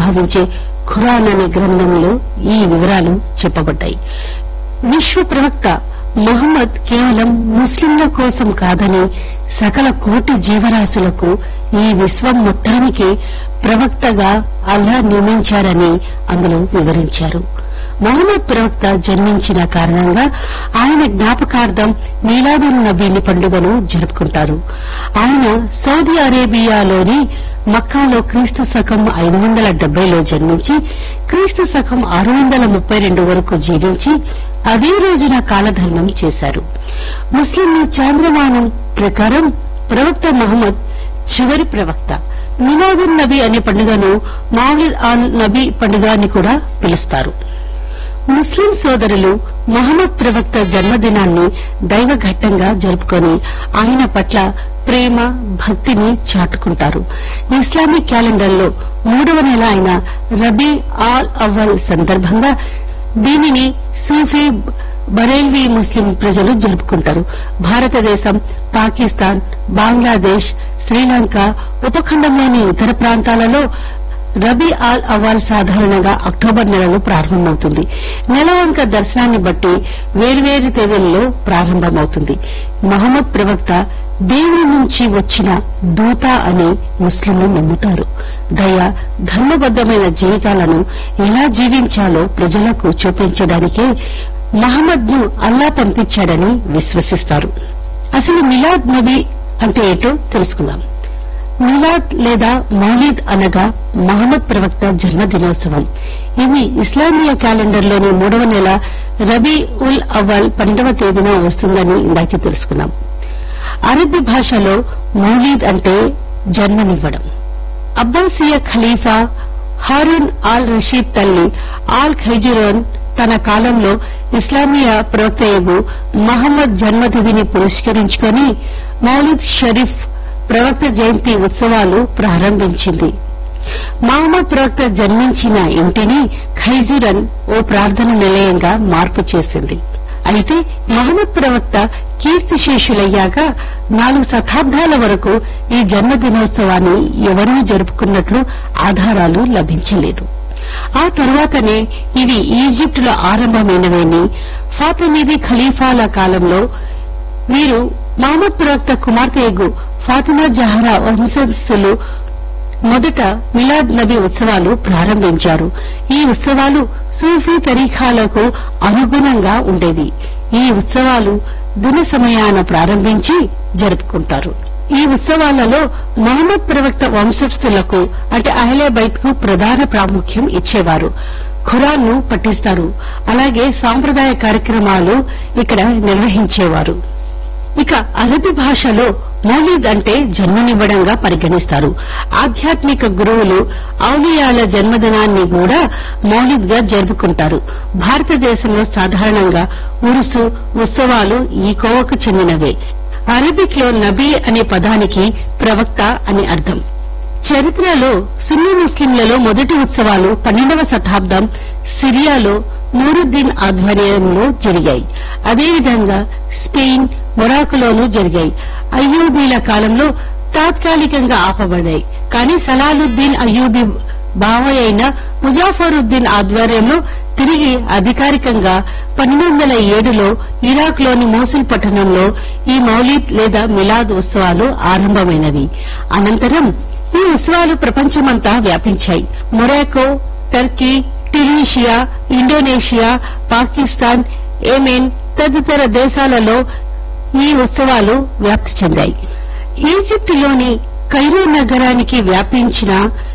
భావించే ఖురాన్ అనే గ్రంథంలో ఈ వివరాలు చెప్పబడ్డాయి విశ్వ ప్రవక్త మహమ్మద్ కేవలం ముస్లింల కోసం కాదని సకల కోటి జీవరాశులకు ఈ విశ్వం మొత్తానికి ప్రవక్తగా అల్లా నియమించారని అందులో వివరించారు మహమ్మద్ ప్రవక్త జన్మించిన కారణంగా ఆయన జ్ఞాపకార్థం మీలాదున్ నబీని పండుగను జరుపుకుంటారు ఆయన సౌదీ అరేబియాలోని మక్కాలో క్రీస్తు శకం ఐదు వందల డెబ్బైలో జన్మించి క్రీస్తు శకం ఆరు వందల ముప్పై రెండు వరకు జీవించి అదే రోజున కాలధర్మం చేశారు ముస్లింల చాంద్రమానం ప్రకారం ప్రవక్త మహమ్మద్ చివరి ప్రవక్త మిలాదున్ నబీ అనే పండుగను మావిద్ ఆన్ నబీ పండుగ అని కూడా పిలుస్తారు ముస్లిం సోదరులు మహమ్మద్ ప్రవక్త జన్మదినాన్ని దైవఘట్టంగా జరుపుకొని ఆయన పట్ల ప్రేమ భక్తిని చాటుకుంటారు ఇస్లామిక్ క్యాలెండర్లో మూడవ నెల అయిన రబీ ఆల్ అవ్వల్ సందర్భంగా దీనిని సూఫీ బరేల్వీ ముస్లిం ప్రజలు జరుపుకుంటారు భారతదేశం పాకిస్తాన్ బంగ్లాదేశ్ శ్రీలంక ఉపఖండంలోని ఇతర ప్రాంతాలలో రబీ ఆల్ అవాల్ సాధారణంగా అక్టోబర్ నెలలో ప్రారంభమవుతుంది నెలవంక దర్శనాన్ని బట్టి వేర్వేరు తేదీల్లో ప్రారంభమవుతుంది మహమ్మద్ ప్రవక్త దేవుని నుంచి వచ్చిన దూత అని ముస్లింలు నమ్ముతారు దయ ధర్మబద్దమైన జీవితాలను ఎలా జీవించాలో ప్రజలకు చూపించడానికే మహమ్మద్ ను అల్లా పంపించాడని విశ్వసిస్తారు అసలు మిలాద్ నబీ అంటే ఏంటో తెలుసుకుందాం మిలాద్ లేదా మౌలీద్ అనగా మహమ్మద్ ప్రవక్త జన్మదినోత్సవం ఇది ఇస్లామీయ క్యాలెండర్లోని మూడవ నెల రబీ ఉల్ అవల్ పన్నెండవ తేదీన వస్తుందని ఇందాకే తెలుసుకున్నాం అరబ్బీ భాషలో మౌలీద్ అంటే జన్మనివ్వడం అబ్బాసియా ఖలీఫా హారూన్ ఆల్ రషీద్ తల్లి ఆల్ ఖైజురోన్ తన కాలంలో ఇస్లామీయ ప్రవక్తయగు మహమ్మద్ జన్మతిథిని పురస్కరించుకొని మౌలిద్ షరీఫ్ ప్రవక్త జయంతి ఉత్సవాలు ప్రారంభించింది మహమ్మద్ ప్రవక్త జన్మించిన ఇంటిని ఖైజురన్ ఓ ప్రార్థన నిలయంగా మార్పు చేసింది అయితే మహమ్మద్ ప్రవక్త కీర్తిశేషులయ్యాక నాలుగు శతాబ్దాల వరకు ఈ జన్మదినోత్సవాన్ని ఎవరూ జరుపుకున్నట్లు ఆధారాలు లభించలేదు ఆ తర్వాతనే ఇవి ఈజిప్టులో ఆరంభమైనవని ఫాతిమీది ఖలీఫాల కాలంలో వీరు మహమ్మద్ ప్రవక్త కుమార్తెగు ఫాతిమా జహరా వంశస్థులు మొదట మిలాద్ నబీ ఉత్సవాలు ప్రారంభించారు ఈ ఉత్సవాలు సూఫీ తరీఖాలకు అనుగుణంగా ఉండేవి ఈ ఉత్సవాలు దిన సమయాన ప్రారంభించి జరుపుకుంటారు ఈ ఉత్సవాలలో మహమ్మద్ ప్రవక్త వంశస్థులకు అంటే అహ్లే బైత్ కు ప్రధాన ప్రాముఖ్యం ఇచ్చేవారు ఖురాన్ ను పఠిస్తారు అలాగే సాంప్రదాయ కార్యక్రమాలు ఇక్కడ నిర్వహించేవారు ఇక అరబీ భాషలో మౌలీద్ అంటే జన్మనివ్వడంగా పరిగణిస్తారు ఆధ్యాత్మిక గురువులు ఔలియాల జన్మదినాన్ని కూడా మౌలిద్ గా జరుపుకుంటారు భారతదేశంలో సాధారణంగా ఉరుసు ఉత్సవాలు ఈ కోవకు చెందినవే అరబిక్ లో నబీ అనే పదానికి ప్రవక్త అని అర్థం చరిత్రలో సున్నీ ముస్లింలలో మొదటి ఉత్సవాలు పన్నెండవ శతాబ్దం సిరియాలో నూరుద్దీన్ ఆధ్వర్యంలో జరిగాయి అదేవిధంగా స్పెయిన్ మొరాకోలోనూ జరిగాయి అయ్యూబీల కాలంలో తాత్కాలికంగా ఆపబడ్డాయి కానీ సలాలుద్దీన్ అయ్యూబీ బావయ్య అయిన ముజాఫరుద్దీన్ ఆధ్వర్యంలో తిరిగి అధికారికంగా పన్నెండు వందల ఏడులో ఇరాక్ లోని మోసుల్ పట్టణంలో ఈ మౌలిద్ లేదా మిలాద్ ఉత్సవాలు ఆరంభమైనవి అనంతరం ఈ ఉత్సవాలు ప్రపంచమంతా వ్యాపించాయి Morocco Turkey Tunisia Indonesia Pakistan Yemen తదితర దేశాలలో ఈ ఉత్సవాలు వ్యాప్తి చెందాయి ఈజిప్టులోని కైరో నగరానికి వ్యాపించిన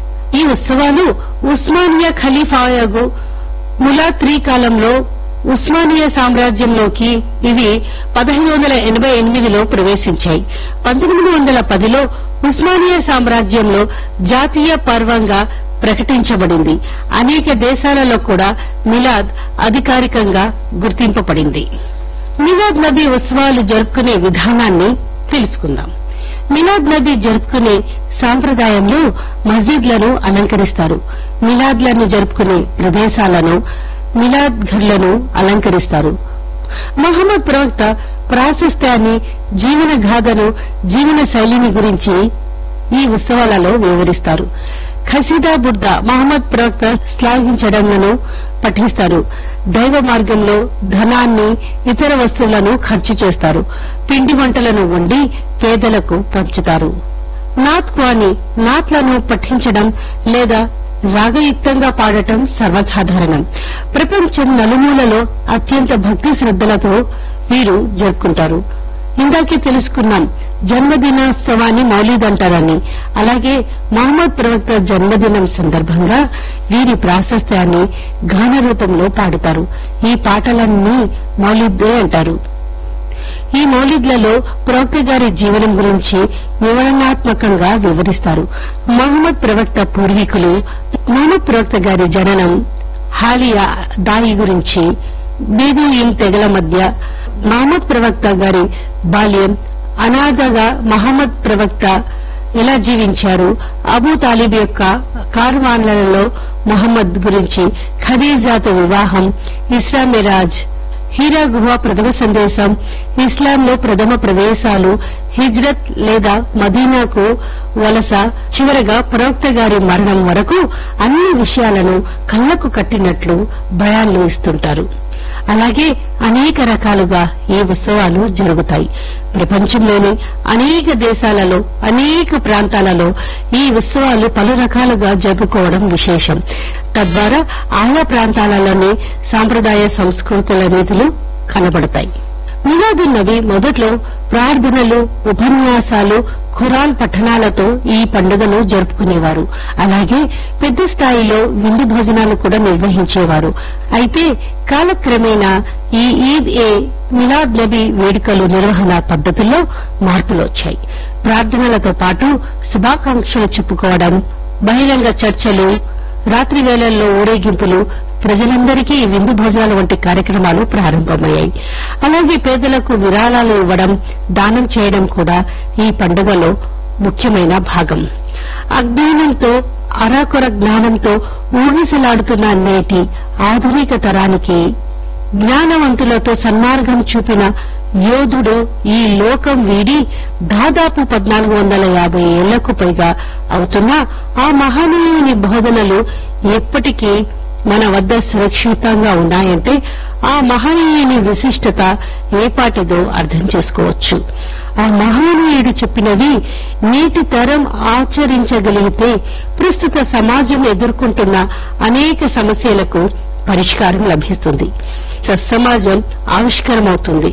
ఈ ఉత్సవాలు ఉస్మానియా ఖలీఫాయగు ములా త్రీ కాలంలో ఉస్మానియా సామ్రాజ్యంలోకి ఇవి పదహైదు వందల ఎనభై ఎనిమిదిలో ప్రవేశించాయి పంతొమ్మిది వందల పదిలో ఉస్మానియా సామ్రాజ్యంలో జాతీయ పర్వంగా ప్రకటించబడింది అనేక దేశాలలో కూడా మిలాద్ అధికారికంగా గుర్తింపబడింది మిలాద్ నబీ ఉత్సవాలు జరుపుకునే విధానాన్ని తెలుసుకుందాం మిలాద్ నబీ జరుపుకునే సాంప్రదాయంలో మస్జిద్లను అలంకరిస్తారు మిలాద్లను జరుపుకునే ప్రదేశాలను మిలాద్ ఘర్లను అలంకరిస్తారు మహమ్మద్ ప్రవక్త ప్రాశస్త్యాన్ని జీవన గాథను జీవన శైలిని గురించి ఈ ఉత్సవాలలో వివరిస్తారు ఖసీదా బుర్ద మహమ్మద్ ప్రవక్త శ్లాఘించడంలను పఠిస్తారు దైవ మార్గంలో ధనాన్ని ఇతర వస్తువులను ఖర్చు చేస్తారు పిండి వంటలను వండి పేదలకు పంచుతారు నాత్ క్వాని నాట్లను పఠించడం లేదా రాగయుక్తంగా పాడటం సర్వసాధారణం ప్రపంచం నలుమూలలో అత్యంత భక్తి శ్రద్దలతో వీరు జరుపుకుంటారు ఇందాకే తెలుసుకున్నాం జన్మదినోత్సవాన్ని మౌలీద్ అంటారని అలాగే మహమ్మద్ ప్రవక్త జన్మదినం సందర్భంగా వీరి ప్రాశస్త్యాన్ని గాన రూపంలో పాడుతారు ఈ పాటలన్నీ మౌలిద్దే అంటారు ఈ మౌలిద్లలో ప్రవక్త గారి జీవనం గురించి వివరణాత్మకంగా వివరిస్తారు మహమ్మద్ ప్రవక్త పూర్వీకులు మహమ్మద్ ప్రవక్త గారి జననం హాలియా దాయి గురించి బీదీయిన్ తెగల మధ్య మహమ్మద్ ప్రవక్త గారి బాల్యం అనాథగా మహమ్మద్ ప్రవక్త ఎలా జీవించారు అబూ తాలిబ్ యొక్క కార్వాన్లలో మొహమ్మద్ గురించి ఖదీజాతో వివాహం ఇస్రా మిరాజ్ హీరా గుహ ప్రథమ సందేశం ఇస్లాంలో ప్రథమ ప్రవేశాలు హిజ్రత్ లేదా మదీనాకు వలస చివరగా ప్రవక్త గారి మరణం వరకు అన్ని విషయాలను కళ్లకు కట్టినట్లు బయాన్లు ఇస్తుంటారు అలాగే అనేక రకాలుగా ఈ ఉత్సవాలు జరుగుతాయి ప్రపంచంలోని అనేక దేశాలలో అనేక ప్రాంతాలలో ఈ ఉత్సవాలు పలు రకాలుగా జరుపుకోవడం విశేషం తద్వారా ఆయా ప్రాంతాలలోని సాంప్రదాయ సంస్కృతుల రీతులు కనబడతాయి మిలాదున్ నబీ మొదట్లో ప్రార్థనలు ఉపన్యాసాలు ఖురాన్ పఠనాలతో ఈ పండుగను జరుపుకునేవారు అలాగే పెద్ద స్థాయిలో విందు భోజనాలు కూడా నిర్వహించేవారు అయితే కాలక్రమేణా ఈ ఈద్ ఏ మిలాద్ నబీ వేడుకలు నిర్వహణ పద్ధతుల్లో మార్పులు వచ్చాయి ప్రార్థనలతో పాటు శుభాకాంక్షలు చెప్పుకోవడం బహిరంగ చర్చలు రాత్రి వేళల్లో ఊరేగింపులు ప్రజలందరికీ విందు భోజనాలు వంటి కార్యక్రమాలు ప్రారంభమయ్యాయి అలాగే పేదలకు విరాళాలు ఇవ్వడం దానం చేయడం కూడా ఈ పండుగలో ముఖ్యమైన భాగం అజ్ఞానంతో అరాకొర జ్ఞానంతో ఊగిసలాడుతున్న నేటి ఆధునిక తరానికి జ్ఞానవంతులతో సన్మార్గం చూపిన యోధుడు ఈ లోకం వీడి దాదాపు పద్నాలుగు వందల యాభై ఏళ్లకు పైగా అవుతున్నా ఆ మహనీయుని బోధనలు ఎప్పటికీ మన వద్ద సురక్షితంగా ఉన్నాయంటే ఆ మహనీయుని విశిష్టత ఏపాటిదో అర్థం చేసుకోవచ్చు ఆ మహనీయుడు చెప్పినవి నేటి తరం ఆచరించగలిగితే ప్రస్తుత సమాజం ఎదుర్కొంటున్న అనేక సమస్యలకు పరిష్కారం లభిస్తుంది సమాజం ఆవిష్కరమవుతుంది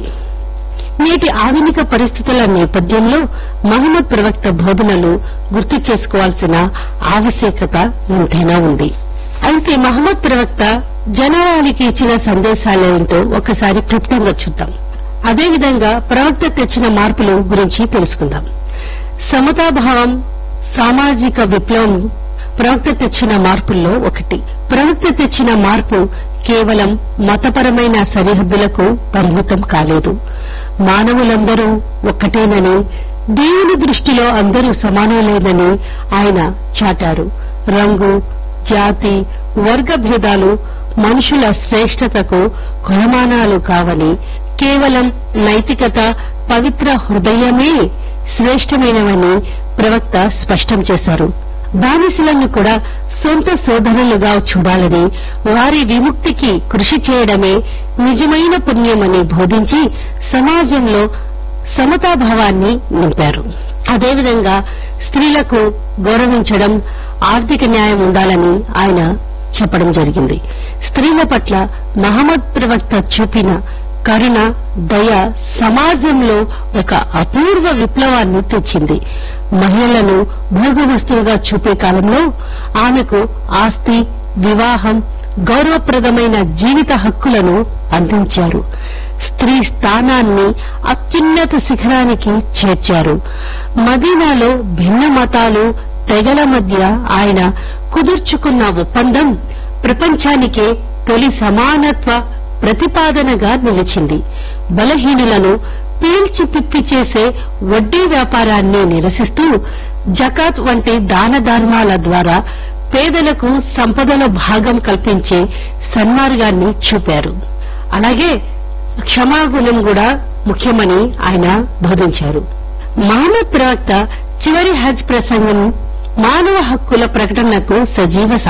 నేటి ఆధునిక పరిస్థితుల నేపథ్యంలో మహమ్మద్ ప్రవక్త బోధనలు గుర్తు చేసుకోవాల్సిన ఆవశ్యకత ఎంతైనా ఉంది అయితే మహమ్మద్ ప్రవక్త జనరాలికి ఇచ్చిన సందేశాలేంటో ఒకసారి క్లుప్తంగా చూద్దాం అదేవిధంగా ప్రవక్త తెచ్చిన మార్పుల గురించి తెలుసుకుందాం సమతాభావం సామాజిక విప్లవం ప్రవక్త తెచ్చిన మార్పుల్లో ఒకటి ప్రవక్త తెచ్చిన మార్పు కేవలం మతపరమైన సరిహద్దులకు పరిమితం కాలేదు మానవులందరూ ఒక్కటేనని దేవుని దృష్టిలో అందరూ సమానులేనని ఆయన చాటారు రంగు జాతి వర్గ భేదాలు మనుషుల శ్రేష్టతకు కొలమానాలు కావని కేవలం నైతికత పవిత్ర హృదయమే శ్రేష్టమైనవని ప్రవక్త స్పష్టం చేశారు బానిసలను కూడా సొంత శోధనలుగా చూడాలని వారి విముక్తికి కృషి చేయడమే నిజమైన పుణ్యమని బోధించి సమాజంలో సమతాభావాన్ని నింపారు అదేవిధంగా స్త్రీలకు గౌరవించడం ఆర్థిక న్యాయం ఉండాలని ఆయన చెప్పడం జరిగింది స్త్రీల పట్ల మహమ్మద్ ప్రవక్త చూపిన కరుణ దయ సమాజంలో ఒక అపూర్వ విప్లవాన్ని తెచ్చింది మహిళలను భోగ వస్తువుగా చూపే కాలంలో ఆమెకు ఆస్తి వివాహం గౌరవప్రదమైన జీవిత హక్కులను అందించారు స్త్రీ స్థానాన్ని అత్యున్నత శిఖరానికి చేర్చారు మదీనాలో భిన్న మతాలు తెగల మధ్య ఆయన కుదుర్చుకున్న ఒప్పందం ప్రపంచానికే తొలి సమానత్వ ప్రతిపాదనగా నిలిచింది బలహీనులను పీల్చి పిప్పి చేసే వడ్డీ వ్యాపారాన్ని నిరసిస్తూ జకాత్ వంటి దాన ధర్మాల ద్వారా పేదలకు సంపదలో భాగం కల్పించే సన్మార్గాన్ని చూపారు అలాగే క్షమాగుణం కూడా ముఖ్యమని ఆయన బోధించారు మహమ్మద్ ప్రవక్త చివరి హజ్ ప్రసంగం మానవ హక్కుల ప్రకటనకు సజీవ